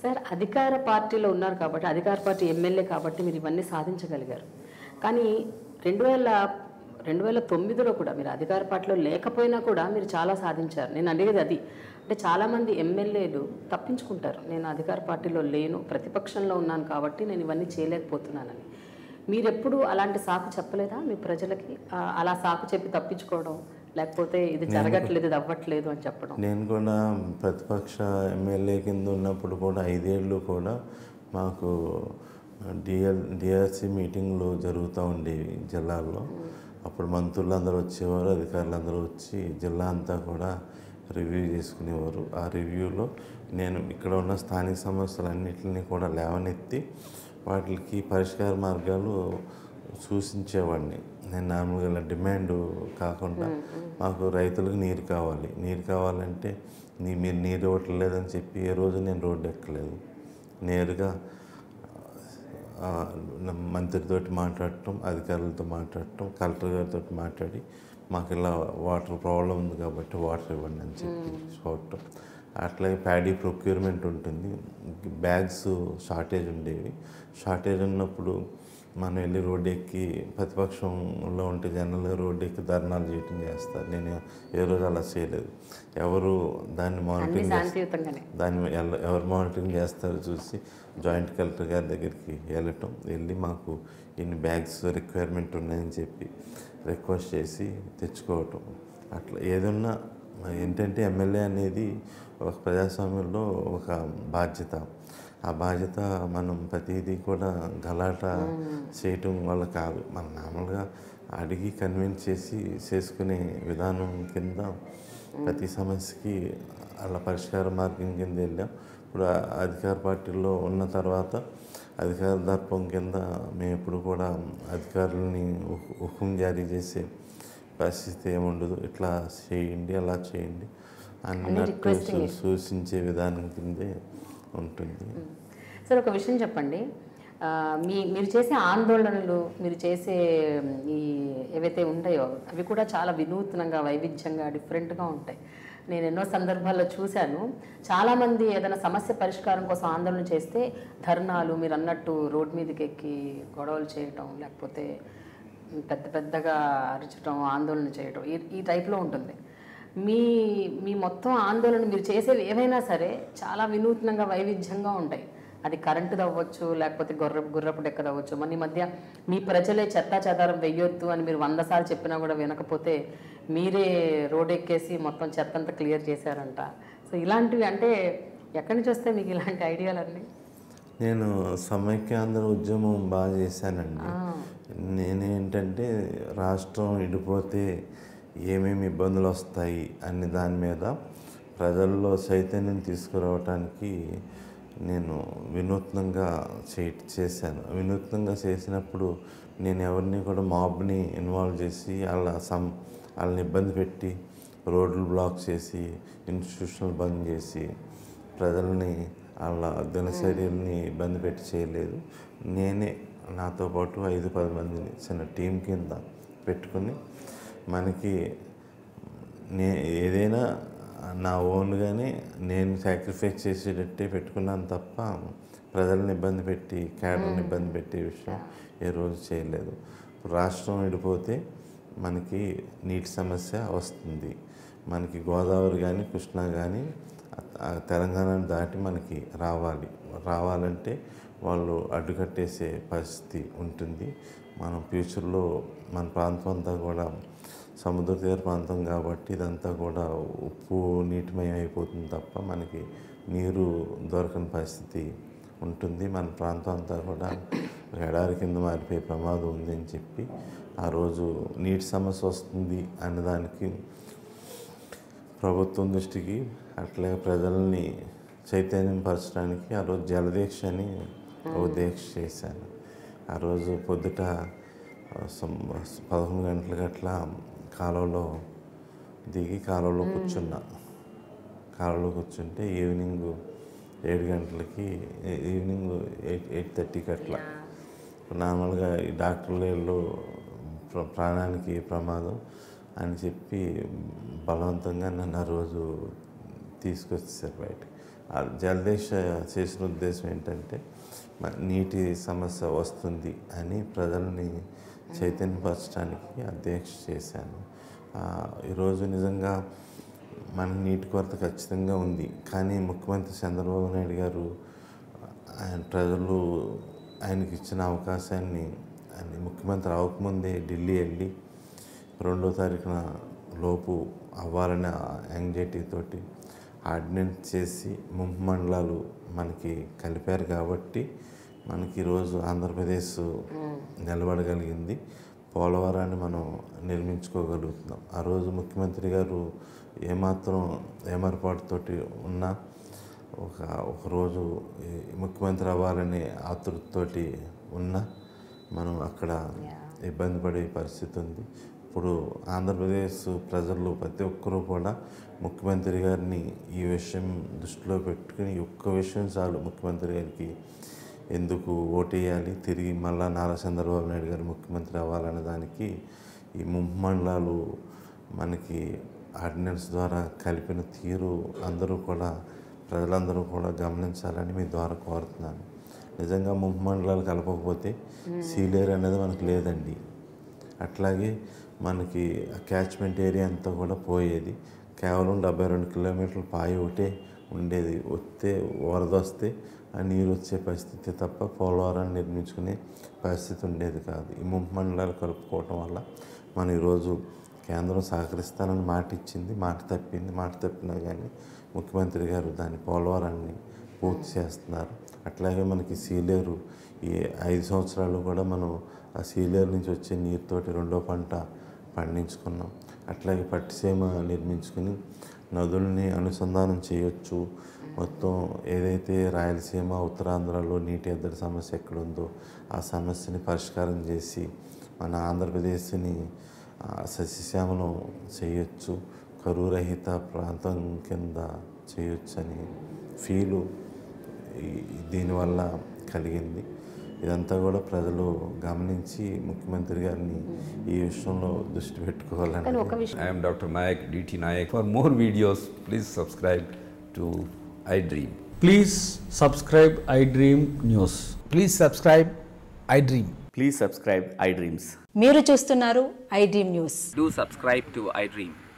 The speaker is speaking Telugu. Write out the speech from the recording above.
సార్ అధికార పార్టీలో ఉన్నారు కాబట్టి అధికార పార్టీ ఎమ్మెల్యే కాబట్టి మీరు ఇవన్నీ సాధించగలిగారు కానీ రెండు వేల రెండు వేల తొమ్మిదిలో కూడా మీరు అధికార పార్టీలో లేకపోయినా కూడా మీరు చాలా సాధించారు నేను అడిగేది అది అంటే చాలామంది ఎమ్మెల్యేలు తప్పించుకుంటారు నేను అధికార పార్టీలో లేను ప్రతిపక్షంలో ఉన్నాను కాబట్టి నేను ఇవన్నీ చేయలేకపోతున్నానని మీరెప్పుడు అలాంటి సాకు చెప్పలేదా మీ ప్రజలకి ఆ, అలా సాకు చెప్పి తప్పించుకోవడం లేకపోతే ఇది జరగట్లేదు ఇది అవ్వట్లేదు అని చెప్పడం నేను కూడా ప్రతిపక్ష ఎమ్మెల్యే కింద ఉన్నప్పుడు కూడా ఐదేళ్ళు కూడా మాకు డిఎల్ డిఆర్సి మీటింగ్లు జరుగుతూ ఉండేవి జిల్లాల్లో అప్పుడు మంత్రులు అందరూ వచ్చేవారు అధికారులు అందరూ వచ్చి జిల్లా అంతా కూడా రివ్యూ చేసుకునేవారు ఆ రివ్యూలో నేను ఇక్కడ ఉన్న స్థానిక సమస్యలన్నింటినీ కూడా లేవనెత్తి వాటికి పరిష్కార మార్గాలు సూచించేవాడిని నేను నార్మల్గా ఇలా డిమాండ్ కాకుండా మాకు రైతులకు నీరు కావాలి నీరు కావాలంటే నీ మీరు నీరు ఇవ్వట్లేదని చెప్పి ఏ రోజు నేను రోడ్డు ఎక్కలేదు నేరుగా ఆ, నా మంత్రితోటి మాట్లాడటం అధికారులతో మాట్లాడటం కలెక్టర్ గారితో మాట్లాడి మాకు ఇలా వాటర్ ప్రాబ్లం ఉంది కాబట్టి వాటర్ ఇవ్వండి అని చెప్పి చూడటం అట్లాగే ప్యాడీ ప్రొక్యూర్మెంట్ ఉంటుంది బ్యాగ్స్ షార్టేజ్ ఉండేవి షార్టేజ్ ఉన్నప్పుడు మనం వెళ్ళి రోడ్డు ఎక్కి ప్రతిపక్షంలో ఉంటే జనరల్గా రోడ్డు ఎక్కి ధర్నాలు చేయటం చేస్తారు నేను ఏ రోజు అలా చేయలేదు ఎవరు దాన్ని అన్ని మానిటరింగ్ శాంతియుతంగానే దాన్ని ఎల్ల- ఎవరు మానిటరింగ్ చేస్తారో చూసి జాయింట్ కలెక్టర్ గారి దగ్గరికి వెళ్ళటం వెళ్ళి మాకు ఇన్ని బ్యాగ్స్ రిక్వైర్మెంట్ ఉన్నాయని చెప్పి రిక్వెస్ట్ చేసి తెచ్చుకోవటం అట్లా ఏదన్నా ఏంటంటే ఎమ్మెల్యే అనేది ఒక ప్రజాస్వామ్యంలో ఒక బాధ్యత ఆ బాధ్యత మనం ప్రతిదీ కూడా గలాట చేయటం వల్ల కాదు మనం మామూలుగా అడిగి కన్విన్స్ చేసి చేసుకునే విధానం కింద ప్రతి సమస్యకి అలా పరిష్కార మార్గం కింద వెళ్ళాం ఇప్పుడు ఆ అధికార పార్టీలో ఉన్న తర్వాత అధికార దర్పం కింద మేము ఎప్పుడు కూడా అధికారులని హు- హుకుం జారీ చేసే పరిస్థితి ఏముండదు ఇట్లా చేయండి అలా చేయండి అన్నట్టు సూ- సూచించే విధానం కిందే ఉంటుంది సార్ ఒక విషయం చెప్పండి ఆ, మీ మీరు చేసే ఆందోళనలు మీరు చేసే మ్, ఈ ఏవైతే ఉంటాయో అవి కూడా చాలా వినూత్నంగా వైవిధ్యంగా డిఫరెంట్గా ఉంటాయి నేను ఎన్నో సందర్భాల్లో చూశాను చాలామంది ఏదైనా సమస్య పరిష్కారం కోసం ఆందోళన చేస్తే ధర్నాలు మీరు అన్నట్టు రోడ్ మీదకి ఎక్కి గొడవలు చేయటం లేకపోతే పెద్ద పెద్దగా అరచటం ఆందోళన చేయటం ఈ ఈ టైప్లో ఉంటుంది మీ మీ మొత్తం ఆందోళన మీరు చేసేవి ఏవైనా సరే చాలా వినూత్నంగా వైవిధ్యంగా ఉంటాయి అది కరెంటుది అవ్వచ్చు లేకపోతే గుర్ర గుర్రపు డెక్కది అవ్వచ్చు మన ఈ మధ్య మీ ప్రజలే చెత్తా చెదారం వెయ్యొద్దు అని మీరు వంద సార్లు చెప్పినా కూడా వినకపోతే మీరే రోడ్ ఎక్కేసి మొత్తం చెత్త అంతా క్లియర్ చేశారంట సో ఇలాంటివి అంటే ఎక్కడి నుంచి వస్తాయి మీకు ఇలాంటి ఐడియాలన్నీ నేను సమైక్యాంధ్ర ఉద్యమం బాగా చేశానండి నేనేంటంటే రాష్ట్రం విడిపోతే ఏమేమి ఇబ్బందులు వస్తాయి అనే దాని మీద ప్రజల్లో చైతన్యం తీసుకురావటానికి నేను వినూత్నంగా చే చేశాను వినూత్నంగా చేసినప్పుడు నేను ఎవరిని కూడా మాబ్ని ఇన్వాల్వ్ చేసి వాళ్ళ సం వాళ్ళని ఇబ్బంది పెట్టి రోడ్లు బ్లాక్ చేసి ఇన్స్టిట్యూషన్లు బంద్ చేసి ప్రజల్ని వాళ్ళ దినచర్యల్ని ఇబ్బంది పెట్టి చేయలేదు నేనే నాతో పాటు ఐదు పది మందిని చిన్న టీం కింద పెట్టుకుని మనకి నే ఏదైనా నా ఓన్గానే నేను సాక్రిఫైస్ చేసేటట్టే పెట్టుకున్నాను తప్ప ప్రజల్ని ఇబ్బంది పెట్టి క్యాడర్ని ఇబ్బంది పెట్టే విషయం ఏ రోజు చేయలేదు రాష్ట్రం విడిపోతే మనకి నీటి సమస్య వస్తుంది మనకి గోదావరి కానీ కృష్ణా కానీ తెలంగాణను దాటి మనకి రావాలి రావాలంటే వాళ్ళు అడ్డుకట్టేసే పరిస్థితి ఉంటుంది మనం ఫ్యూచర్లో మన ప్రాంతం అంతా కూడా సముద్ర తీర ప్రాంతం కాబట్టి ఇదంతా కూడా ఉప్పు నీటిమయం అయిపోతుంది తప్ప మనకి నీరు దొరకని పరిస్థితి ఉంటుంది మన ప్రాంతం అంతా కూడా ఎడారి కింద మారిపోయే ప్రమాదం ఉంది అని చెప్పి ఆ రోజు నీటి సమస్య వస్తుంది అన్నదానికి ప్రభుత్వం దృష్టికి అట్లాగే ప్రజల్ని చైతన్యం పరచడానికి ఆ రోజు జలదీక్ష అని ఒక దీక్ష చేశాను ఆ రోజు పొద్దుట ఆ, సం- పదకొండు గంటలకు అట్లా కాలువలో దిగి కాలువలో కూర్చున్నా కారులో కూర్చుంటే ఈవినింగ్ ఏడు గంటలకి ఈ- ఈవినింగ్ ఎయిట్ ఎయిట్ థర్టీకి అట్లా నార్మల్గా ఈ డాక్టర్లు వీళ్ళు ప్ర- ప్రాణానికి ప్రమాదం అని చెప్పి బలవంతంగా నన్ను ఆ రోజు తీసుకొచ్చేసారు బయట ఆ జలదీక్ష చేసిన ఉద్దేశం ఏంటంటే మ- నీటి సమస్య వస్తుంది అని ప్రజల్ని చైతన్యపరచడానికి ఆ దీక్ష చేశాను ఆ, ఈరోజు నిజంగా మన నీటి కొరత ఖచ్చితంగా ఉంది కానీ ముఖ్యమంత్రి చంద్రబాబు నాయుడు గారు ఆయన ప్రజలు ఆయనకి ఇచ్చిన అవకాశాన్ని ఆయన ముఖ్యమంత్రి అవ్వకముందే ఢిల్లీ వెళ్ళి రెండో తారీఖున లోపు అవ్వాలనే యాంగ్జైటీ తోటి ఆర్డినెన్స్ చేసి ముంపు మండలాలు మనకి కలిపారు కాబట్టి మనకి ఈరోజు ఆంధ్రప్రదేశ్ నిలబడగలిగింది పోలవరాన్ని మనం నిర్మించుకోగలుగుతున్నాం ఆ రోజు ముఖ్యమంత్రి గారు ఏమాత్రం ఏమరపాటుతోటి ఉన్నా ఒక ఒకరోజు ఈ ముఖ్యమంత్రి అవ్వాలనే ఆతృతతోటి ఉన్నా మనం అక్కడ ఇబ్బంది పడే పరిస్థితి ఉంది ఇప్పుడు ఆంధ్రప్రదేశ్ ప్రజలు ప్రతి ఒక్కరూ కూడా ముఖ్యమంత్రి గారిని ఈ విషయం దృష్టిలో పెట్టుకుని ఈ ఒక్క విషయం చాలు ముఖ్యమంత్రి గారికి ఎందుకు ఓటేయాలి తిరిగి మళ్ళా నారా చంద్రబాబు నాయుడు గారు ముఖ్యమంత్రి అవ్వాలనే దానికి ఈ ముంపు మండలాలు మనకి ఆర్డినెన్స్ ద్వారా కలిపిన తీరు అందరూ కూడా ప్రజలందరూ కూడా గమనించాలని మీ ద్వారా కోరుతున్నాను నిజంగా ముంపు మండలాలు కలపకపోతే సీలేరు అనేది మనకు లేదండి అట్లాగే మనకి క్యాచ్మెంట్ ఏరియా అంతా కూడా పోయేది కేవలం డెబ్బై రెండు కిలోమీటర్ల పాయి ఒకటే ఉండేది వస్తే వరద వస్తే ఆ నీరు వచ్చే పరిస్థితి తప్ప పోలవరాన్ని నిర్మించుకునే పరిస్థితి ఉండేది కాదు ఈ ముంపు మండలాలు కలుపుకోవటం వల్ల మనం ఈరోజు కేంద్రం సహకరిస్తానని మాట ఇచ్చింది మాట తప్పింది మాట తప్పినా కానీ ముఖ్యమంత్రి గారు దాని పోలవరాన్ని పూర్తి చేస్తున్నారు అట్లాగే మనకి సీలేరు ఈ ఐదు సంవత్సరాలు కూడా మనం ఆ సీలేరు నుంచి వచ్చే నీరుతోటి రెండో పంట పండించుకున్నాం అట్లాగే పట్టిసీమ నిర్మించుకుని నదుల్ని అనుసంధానం చేయొచ్చు మొత్తం ఏదైతే రాయలసీమ ఉత్తరాంధ్రలో నీటి ఎద్దడి సమస్య ఎక్కడుందో ఆ సమస్యని పరిష్కారం చేసి మన ఆంధ్రప్రదేశ్ని ఆ, సస్యశ్యామలం చేయొచ్చు కరువు రహిత ప్రాంతం కింద చేయొచ్చు అని ఫీలు ఈ- దీనివల్ల కలిగింది ఇదంతా కూడా ప్రజలు గమనించి ముఖ్యమంత్రి గారిని ఈ విషయంలో దృష్టి కానీ పెట్టుకోవాలని ఒక విషయం I am Dr. Nayak, DT Nayak. For more videos, please subscribe to iDream. Please subscribe iDream News. Please subscribe iDream. Please subscribe iDreams. మీరు చూస్తున్నారు I dream news Do subscribe to iDream.